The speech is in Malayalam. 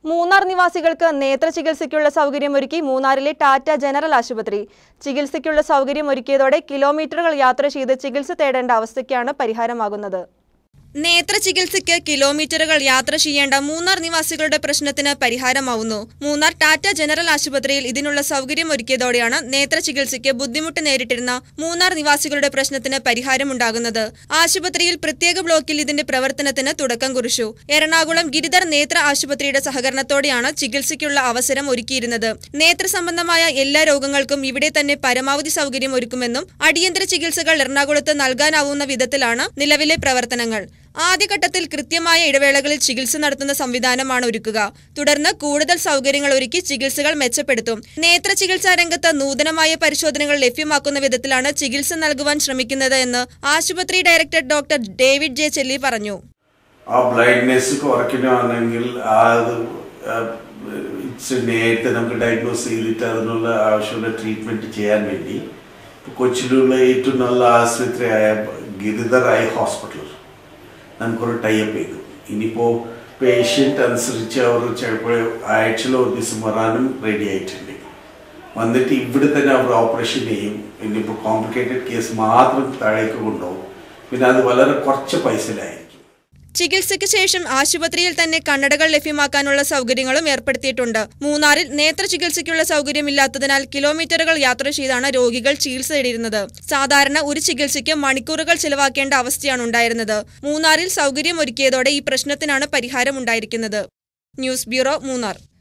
മൂന്നാർ നിവാസികൾക്ക് നേത്ര ചികിത്സയ്ക്കുള്ള സൗകര്യമൊരുക്കി മൂന്നാറിലെ ടാറ്റ ജനറൽ ആശുപത്രി ചികിത്സയ്ക്കുള്ള സൗകര്യം ഒരുക്കിയതോടെ കിലോമീറ്ററുകൾ യാത്ര ചെയ്ത് ചികിത്സ തേടേണ്ട അവസ്ഥയ്ക്കാണ് പരിഹാരമാകുന്നത് നേത്ര ചികിത്സയ്ക്ക് കിലോമീറ്ററുകൾ യാത്ര ചെയ്യേണ്ട മൂന്നാർ നിവാസികളുടെ പ്രശ്നത്തിന് പരിഹാരമാവുന്നു മൂന്നാർ ടാറ്റ ജനറൽ ആശുപത്രിയിൽ ഇതിനുള്ള സൗകര്യം ഒരുക്കിയതോടെയാണ് നേത്ര ചികിത്സയ്ക്ക് ബുദ്ധിമുട്ട് നേരിട്ടിരുന്ന മൂന്നാർ നിവാസികളുടെ പ്രശ്നത്തിന് പരിഹാരമുണ്ടാകുന്നത് ആശുപത്രിയിൽ പ്രത്യേക ബ്ലോക്കിൽ ഇതിന്റെ പ്രവർത്തനത്തിന് തുടക്കം കുറിച്ചു എറണാകുളം ഗിരിധർ നേത്ര ആശുപത്രിയുടെ സഹകരണത്തോടെയാണ് ചികിത്സയ്ക്കുള്ള അവസരം ഒരുക്കിയിരുന്നത് നേത്ര സംബന്ധമായ എല്ലാ രോഗങ്ങൾക്കും ഇവിടെ തന്നെ പരമാവധി സൗകര്യം ഒരുക്കുമെന്നും അടിയന്തര ചികിത്സകൾ എറണാകുളത്ത് നൽകാനാവുന്ന വിധത്തിലാണ് നിലവിലെ പ്രവർത്തനങ്ങൾ ആദ്യഘട്ടത്തിൽ കൃത്യമായ ഇടവേളകളിൽ ചികിത്സ നടത്തുന്ന സംവിധാനമാണ് ഒരുക്കുക തുടർന്ന് കൂടുതൽ സൗകര്യങ്ങൾ ഒരുക്കി ചികിത്സകൾ മെച്ചപ്പെടുത്തും നേത്ര ചികിത്സാ രംഗത്ത് നൂതനമായ പരിശോധനകൾ ലഭ്യമാക്കുന്ന വിധത്തിലാണ് ചികിത്സ നൽകുവാൻ ശ്രമിക്കുന്നത് എന്ന് ആശുപത്രി ഡയറക്ടർ ഡോക്ടർ ഡേവിഡ് ജെ ചെല്ലി പറഞ്ഞു ആ ബ്ലൈൻഡ്നെസ് കുറയ്ക്കണമെങ്കിൽ ആ അത് ഇച്ചിരി നേരത്തെ നമുക്ക് ഡയഗ്നോസ് ചെയ്തിട്ട് അതിനുള്ള ആവശ്യമുള്ള ട്രീറ്റ്മെന്റ് ചെയ്യാൻ വേണ്ടി കൊച്ചിയിലുള്ള ഏറ്റവും നല്ല ആശുപത്രിയായ ഗിരിധർ ഐ ഹോസ്പിറ്റൽ നമുക്കൊരു ടൈപ്പ് ചെയ്തു ഇനിയിപ്പോൾ പേഷ്യൻ്റ് അനുസരിച്ച് അവർ ചിലപ്പോൾ ആഴ്ചയിൽ ഒരു ദിവസം വരാനും റെഡി ആയിട്ടുണ്ട് വന്നിട്ട് ഇവിടെ തന്നെ അവർ ഓപ്പറേഷൻ ചെയ്യും ഇനിയിപ്പോൾ കോംപ്ലിക്കേറ്റഡ് കേസ് മാത്രം താഴേക്ക് കൊണ്ടുപോകും പിന്നെ അത് വളരെ കുറച്ച് പൈസയിലായിരിക്കും ചികിത്സയ്ക്ക് ശേഷം ആശുപത്രിയിൽ തന്നെ കണ്ണടകൾ ലഭ്യമാക്കാനുള്ള സൗകര്യങ്ങളും ഏർപ്പെടുത്തിയിട്ടുണ്ട് മൂന്നാറിൽ നേത്ര ചികിത്സയ്ക്കുള്ള സൗകര്യമില്ലാത്തതിനാൽ കിലോമീറ്ററുകൾ യാത്ര ചെയ്താണ് രോഗികൾ ചികിത്സ തേടിയിരുന്നത് സാധാരണ ഒരു ചികിത്സയ്ക്ക് മണിക്കൂറുകൾ ചിലവാക്കേണ്ട അവസ്ഥയാണ് ഉണ്ടായിരുന്നത് മൂന്നാറിൽ സൗകര്യമൊരുക്കിയതോടെ ഈ പ്രശ്നത്തിനാണ് പരിഹാരമുണ്ടായിരിക്കുന്നത് ന്യൂസ് ബ്യൂറോ മൂന്നാർ